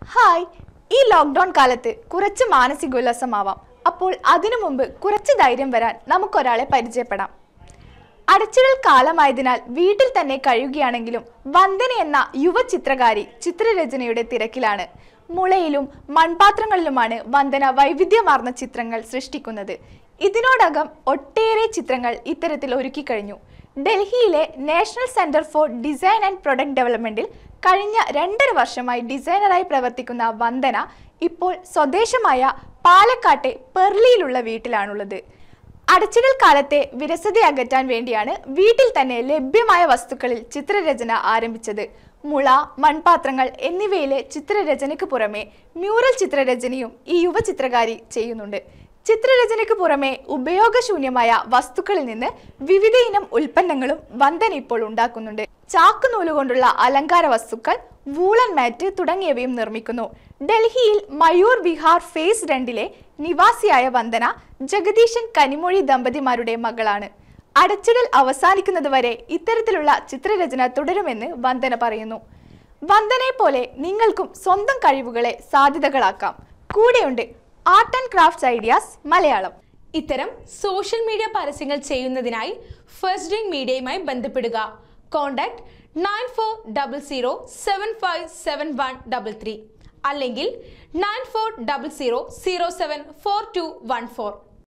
hi ഈ lockdown കാലത്ത് കുറച്ച് മാനസികോല്ലാസമാവാം അപ്പോൾ അതിനു മുമ്പ് കുറച്ച് ധൈര്യം വരാൻ നമുക്കൊരാളെ പരിചയപ്പെടാം അടച്ചിടൽ കാലമായതിനാൽ വീട്ടിൽ തന്നെ കഴിയുകയാണെങ്കിലും വന്ദന എന്ന യുവ ചിത്രകാരി ചിത്രരചനയുടെ തിരക്കിലാണ് മുളയിലും മൺപാത്രങ്ങളിലുമാണ് വന്ദന വൈവിധ്യമാർന്ന ചിത്രങ്ങൾ സൃഷ്ടിക്കുന്നത് ഇതിനോടകം ഒട്ടേറെ ചിത്രങ്ങൾ ഇത്തരത്തിൽ ഒരുക്കി കഴിഞ്ഞു ഡൽഹിയിലെ national centre for design and product ഡെവലപ്മെന്റിൽ കഴിഞ്ഞ രണ്ടര വർഷമായി ഡിസൈനറായി പ്രവർത്തിക്കുന്ന വന്ദന ഇപ്പോൾ സ്വദേശമായ പാലക്കാട്ടെ പെർലിയിലുള്ള വീട്ടിലാണുള്ളത് അടച്ചിടൽ കാലത്തെ വിരസത അകറ്റാൻ വേണ്ടിയാണ് വീട്ടിൽ തന്നെ ലഭ്യമായ വസ്തുക്കളിൽ ചിത്രരചന ആരംഭിച്ചത് മുള മൺപാത്രങ്ങൾ എന്നിവയിലെ ചിത്രരചനയ്ക്ക് പുറമെ മ്യൂറൽ ചിത്രരചനയും ഈ യുവ ചിത്രകാരി ചെയ്യുന്നുണ്ട് ചിത്രരചനയ്ക്ക് പുറമെ ഉപയോഗശൂന്യമായ വസ്തുക്കളിൽ നിന്ന് വിവിധ ഇനം ഉൽപ്പന്നങ്ങളും വന്ദന ഇപ്പോൾ ഉണ്ടാക്കുന്നുണ്ട് ചാക്കുനൂല് കൊണ്ടുള്ള അലങ്കാര വസ്തുക്കൾ വൂളൻ മാറ്റ് തുടങ്ങിയവയും നിർമ്മിക്കുന്നു ഡൽഹിയിൽ മയൂർ വിഹാർ ഫേസ് രണ്ടിലെ നിവാസിയായ വന്ദന ജഗദീശൻ കനിമൊഴി ദമ്പതിമാരുടെ മകളാണ് അടച്ചിടൽ അവസാനിക്കുന്നത് വരെ ഇത്തരത്തിലുള്ള ചിത്രരചന തുടരുമെന്ന് വന്ദന പറയുന്നു വന്ദനെ പോലെ നിങ്ങൾക്കും സ്വന്തം കഴിവുകളെ സാധ്യതകളാക്കാം കൂടെയുണ്ട് art and crafts ideas Malayalam ഇത്തരം സോഷ്യൽ മീഡിയ പരസ്യങ്ങൾ ചെയ്യുന്നതിനായി ഫസ്റ്റ് ഡ്രിങ്ക് മീഡിയയുമായി ബന്ധപ്പെടുക contact nine four double zero seven five seven one double three അല്ലെങ്കിൽ nine four double zero zero seven four two one four